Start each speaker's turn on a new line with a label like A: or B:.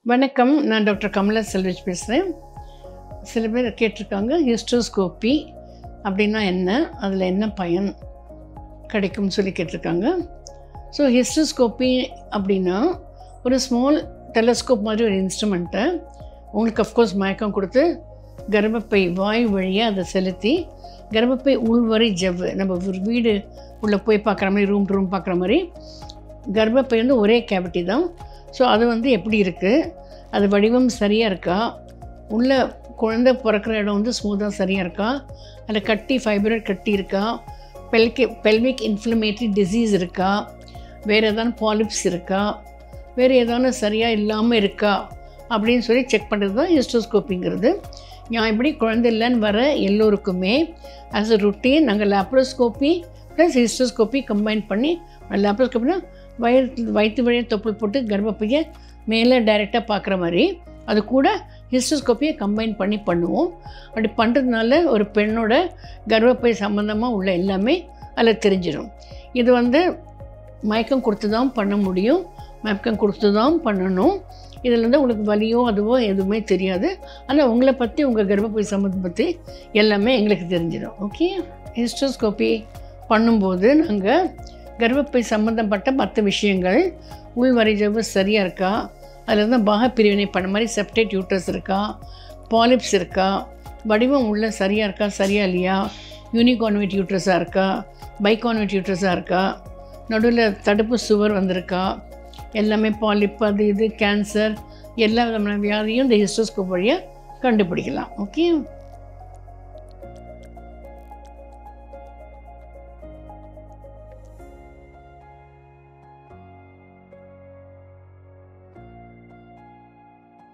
A: வணக்கம் நான் டாக்டர் கமலா செல்வஜ் பேசுகிறேன் சில பேர் கேட்டிருக்காங்க ஹிஸ்டோஸ்கோப்பி அப்படின்னா என்ன அதில் என்ன பயன் கிடைக்கும்னு சொல்லி கேட்டிருக்காங்க ஸோ ஹிஸ்டோஸ்கோப்பி அப்படின்னா ஒரு ஸ்மால் டெலஸ்கோப் மாதிரி ஒரு இன்ஸ்ட்ருமெண்ட்டை உங்களுக்கு அஃப்கோர்ஸ் மயக்கம் கொடுத்து கர்ப்பப்பை வாய் வழியாக அதை செலுத்தி கர்ப்பப்பை உள்வரை ஜவ்வு நம்ம ஒரு வீடு உள்ளே போய் பார்க்குற மாதிரி ரூம் ரூம் பார்க்குற மாதிரி கர்ப்பப்பை வந்து ஒரே கேவிட்டி தான் ஸோ அது வந்து எப்படி இருக்குது அது வடிவம் சரியாக இருக்கா உள்ள குழந்தை பிறக்கிற இடம் வந்து ஸ்மூத்தாக சரியாக இருக்கா அதில் கட்டி ஃபைப்ரட் கட்டி இருக்கா பெல்கி பெல்விக் இன்ஃப்ளமேட்டரி டிசீஸ் இருக்கா வேறு ஏதாவது பாலிப்ஸ் இருக்கா வேறு ஏதாவது சரியாக இல்லாமல் இருக்கா அப்படின்னு சொல்லி செக் பண்ணுறது தான் ஹிஸ்டோஸ்கோப்பிங்கிறது நான் இப்படி குழந்தை இல்லைன்னு வர எல்லோருக்குமே ஆஸ் அ ருட்டீன் நாங்கள் லேப்ரோஸ்கோப்பி ப்ளஸ் ஹிஸ்டோஸ்கோப்பி கம்பைன் பண்ணி லேப்ரோஸ்கோப்பினா வயிறு வயிற்று வழியாக தொப்புள் போட்டு கர்ப்பப்பையை மேலே டைரெக்டாக பார்க்குற மாதிரி அது கூட ஹிஸ்டோஸ்கோப்பியை கம்பைன் பண்ணி பண்ணுவோம் அப்படி பண்ணுறதுனால ஒரு பெண்ணோட கர்ப்பப்பை சம்மந்தமாக உள்ள எல்லாமே அதில் தெரிஞ்சிடும் இது வந்து மயக்கம் கொடுத்து தான் பண்ண முடியும் மயக்கம் கொடுத்து தான் பண்ணணும் இதில் வந்து உங்களுக்கு வலியோ அதுவோ எதுவுமே தெரியாது ஆனால் உங்களை பற்றி உங்கள் கர்ப்பப்பை சம்மந்தம் பற்றி எல்லாமே எங்களுக்கு தெரிஞ்சிடும் ஓகே ஹிஸ்டோஸ்கோப்பி பண்ணும்போது நாங்கள் கர்ப்பப்பை சம்மந்தப்பட்ட மற்ற விஷயங்கள் உள்வரைஜவு சரியாக இருக்கா அதில் வந்து பாக பிரிவினை பண்ண மாதிரி செப்டேட் யூட்ரஸ் இருக்கா பாலிப்ஸ் இருக்கா வடிவம் உள்ள சரியாக இருக்கா சரியா இல்லையா யூனிகான்வெட் யூட்ரஸாக இருக்கா பைகான்வெட் யூட்ரஸாக இருக்கா நடுவில் தடுப்பு சுவர் வந்திருக்கா எல்லாமே பாலிப் அது இது கேன்சர் எல்லா விதமான வியாதியும் இந்த ஹிஸ்டோஸ்கோப் வழியாக கண்டுபிடிக்கலாம் ஓகே